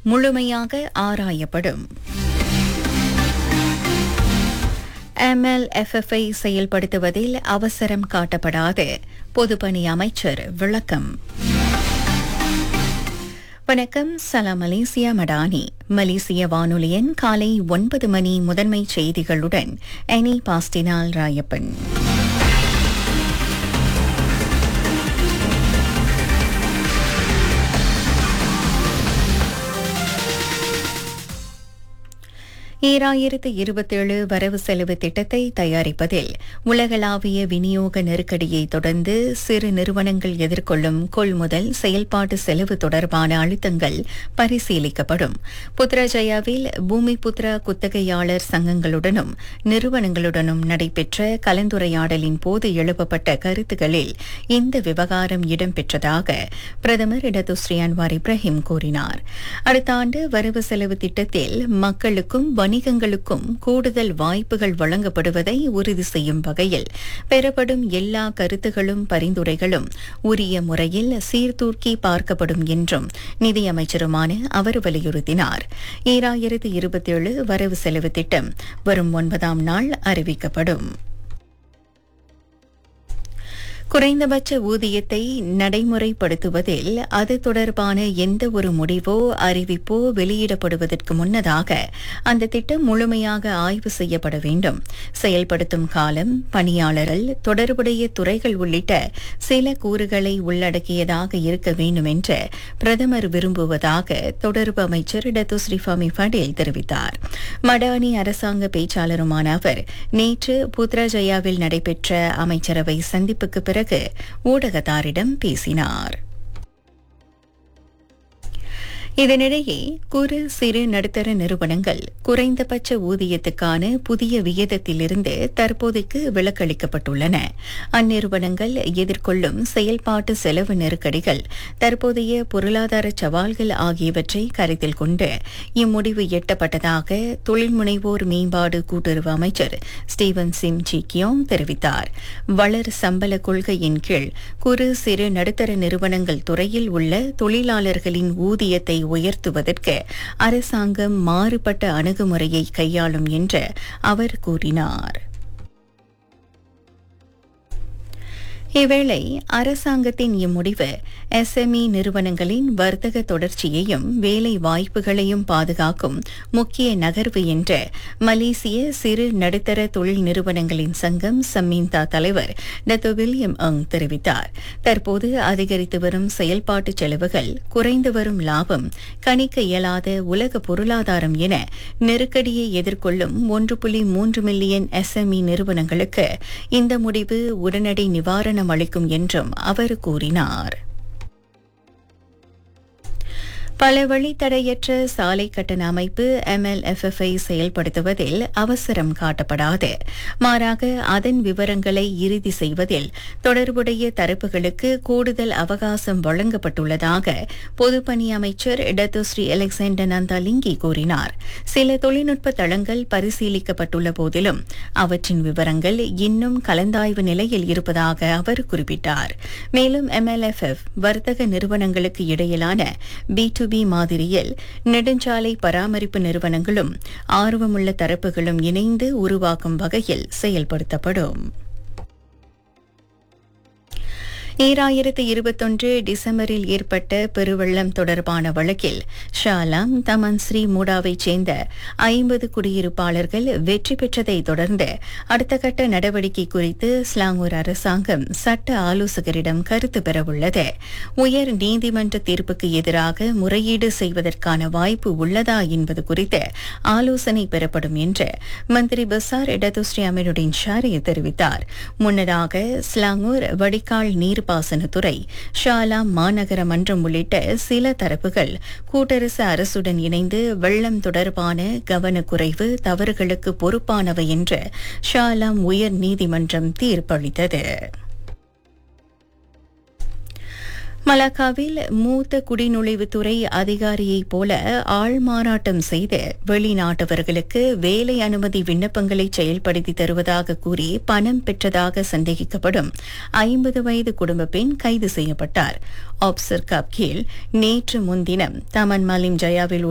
முழுமையாக ஆராயப்படும் எம்எல்எஃப்எஃப்ஐ செயல்படுத்துவதில் அவசரம் காட்டப்படாது பொதுப்பணி அமைச்சர் விளக்கம் வணக்கம் சலாம் மலேசியா மடானி மலேசிய வானொலியின் காலை ஒன்பது மணி முதன்மை செய்திகளுடன் எனி பாஸ்டினால் ராயப்பன் ஈராயிரத்து இருபத்தேழு வரவு செலவு திட்டத்தை தயாரிப்பதில் உலகளாவிய விநியோக நெருக்கடியை தொடர்ந்து சிறு நிறுவனங்கள் எதிர்கொள்ளும் கொள்முதல் செயல்பாட்டு செலவு தொடர்பான அழுத்தங்கள் பரிசீலிக்கப்படும் புத்ரஜயாவில் பூமி புத்ரா குத்தகையாளர் சங்கங்களுடனும் நிறுவனங்களுடனும் நடைபெற்ற கலந்துரையாடலின் போது எழுப்பப்பட்ட கருத்துகளில் இந்த விவகாரம் இடம்பெற்றதாக பிரதமர் இடதுஸ்ரீ அன்வார் இப்ராஹிம் கூறினார் அடுத்த ஆண்டு வரவு செலவு திட்டத்தில் மக்களுக்கும் வணிகங்களுக்கும் கூடுதல் வாய்ப்புகள் வழங்கப்படுவதை உறுதி செய்யும் வகையில் பெறப்படும் எல்லா கருத்துகளும் பரிந்துரைகளும் உரிய முறையில் சீர்தூக்கி பார்க்கப்படும் என்றும் நிதியமைச்சருமான அவர் வலியுறுத்தினார் ஈராயிரத்து இருபத்தேழு வரவு செலவு திட்டம் வரும் ஒன்பதாம் நாள் அறிவிக்கப்படும் குறைந்தபட்ச ஊதியத்தை நடைமுறைப்படுத்துவதில் அது தொடர்பான எந்த ஒரு முடிவோ அறிவிப்போ வெளியிடப்படுவதற்கு முன்னதாக அந்த திட்டம் முழுமையாக ஆய்வு செய்யப்பட வேண்டும் செயல்படுத்தும் காலம் பணியாளர்கள் தொடர்புடைய துறைகள் உள்ளிட்ட சில கூறுகளை உள்ளடக்கியதாக இருக்க வேண்டும் என்று பிரதமர் விரும்புவதாக தொடர்பு அமைச்சர் டத்துஸ்ரீ ஃபமி படேல் தெரிவித்தார் மடானி அரசாங்க பேச்சாளருமான அவர் நேற்று புத்ராஜயாவில் நடைபெற்ற அமைச்சரவை சந்திப்புக்கு பிறகு பிறகு ஊடகத்தாரிடம் பேசினார் இதனிடையே குறு சிறு நடுத்தர நிறுவனங்கள் குறைந்தபட்ச ஊதியத்துக்கான புதிய விகிதத்திலிருந்து தற்போதைக்கு விலக்களிக்கப்பட்டுள்ளன அந்நிறுவனங்கள் எதிர்கொள்ளும் செயல்பாட்டு செலவு நெருக்கடிகள் தற்போதைய பொருளாதார சவால்கள் ஆகியவற்றை கருத்தில் கொண்டு இம்முடிவு எட்டப்பட்டதாக தொழில் முனைவோர் மேம்பாடு கூட்டுறவு அமைச்சர் ஸ்டீவன் சிம் ஜிக்கியோங் தெரிவித்தார் வளர் சம்பள கொள்கையின் கீழ் குறு சிறு நடுத்தர நிறுவனங்கள் துறையில் உள்ள தொழிலாளர்களின் ஊதியத்தை உயர்த்துவதற்கு அரசாங்கம் மாறுபட்ட அணுகுமுறையை கையாளும் என்று அவர் கூறினார் இவ்வேளை அரசாங்கத்தின் இம்முடிவு எஸ்எம்இ நிறுவனங்களின் வர்த்தக தொடர்ச்சியையும் வேலை வாய்ப்புகளையும் பாதுகாக்கும் முக்கிய நகர்வு என்று மலேசிய சிறு நடுத்தர தொழில் நிறுவனங்களின் சங்கம் சம்மீந்தா தலைவர் டத்து வில்லியம் அங் தெரிவித்தார் தற்போது அதிகரித்து வரும் செயல்பாட்டு செலவுகள் குறைந்து வரும் லாபம் கணிக்க இயலாத உலக பொருளாதாரம் என நெருக்கடியை எதிர்கொள்ளும் ஒன்று புள்ளி மூன்று மில்லியன் எஸ்எம்இ நிறுவனங்களுக்கு இந்த முடிவு உடனடி நிவாரணம் அளிக்கும் என்றும் அவர் கூறினார் பல வழித்தடையற்ற சாலை கட்டண அமைப்பு எம்எல்எஃப்எஃப்ஐ செயல்படுத்துவதில் அவசரம் காட்டப்படாது மாறாக அதன் விவரங்களை இறுதி செய்வதில் தொடர்புடைய தரப்புகளுக்கு கூடுதல் அவகாசம் வழங்கப்பட்டுள்ளதாக பொதுப்பணி அமைச்சர் டத்துஸ்ரீ அலெக்சாண்டர் நந்தாலிங்கி கூறினார் சில தொழில்நுட்ப தளங்கள் பரிசீலிக்கப்பட்டுள்ள போதிலும் அவற்றின் விவரங்கள் இன்னும் கலந்தாய்வு நிலையில் இருப்பதாக அவர் குறிப்பிட்டார் மேலும் எம்எல்எஃப்எஃப் வர்த்தக நிறுவனங்களுக்கு இடையிலான பி டு பி மாதிரியில் நெடுஞ்சாலை பராமரிப்பு நிறுவனங்களும் ஆர்வமுள்ள தரப்புகளும் இணைந்து உருவாக்கும் வகையில் செயல்படுத்தப்படும் ஈராயிரத்து இருபத்தொன்று டிசம்பரில் ஏற்பட்ட பெருவெள்ளம் தொடர்பான வழக்கில் ஷாலாம் தமன் ஸ்ரீ மூடாவைச் சேர்ந்த ஐம்பது குடியிருப்பாளர்கள் வெற்றி பெற்றதை தொடர்ந்து அடுத்த கட்ட நடவடிக்கை குறித்து ஸ்லாங்கூர் அரசாங்கம் சட்ட ஆலோசகரிடம் கருத்து பெறவுள்ளது உயர் நீதிமன்ற தீர்ப்புக்கு எதிராக முறையீடு செய்வதற்கான வாய்ப்பு உள்ளதா என்பது குறித்து ஆலோசனை பெறப்படும் என்று மந்திரி பசார் இடதுஸ்ரீ அமீனுடின் ஷாரி தெரிவித்தார் முன்னதாக ஸ்லாங்கூர் வடிகால் நீர் நீர்ப்பாசனத்துறை ஷாலா மாநகர மன்றம் உள்ளிட்ட சில தரப்புகள் கூட்டரசு அரசுடன் இணைந்து வெள்ளம் தொடர்பான கவனக்குறைவு தவறுகளுக்கு பொறுப்பானவை என்று ஷாலாம் உயர் நீதிமன்றம் தீர்ப்பளித்தது மலாக்காவில் மூத்த குடிநுழைவுத்துறை அதிகாரியைப் போல ஆள் மாறாட்டம் செய்து வெளிநாட்டவர்களுக்கு வேலை அனுமதி விண்ணப்பங்களை செயல்படுத்தி தருவதாக கூறி பணம் பெற்றதாக சந்தேகிக்கப்படும் ஐம்பது வயது குடும்ப பெண் கைது செய்யப்பட்டார் ஆப்சர் கப் கீழ் நேற்று முன்தினம் தமன் மலிம் ஜயாவில்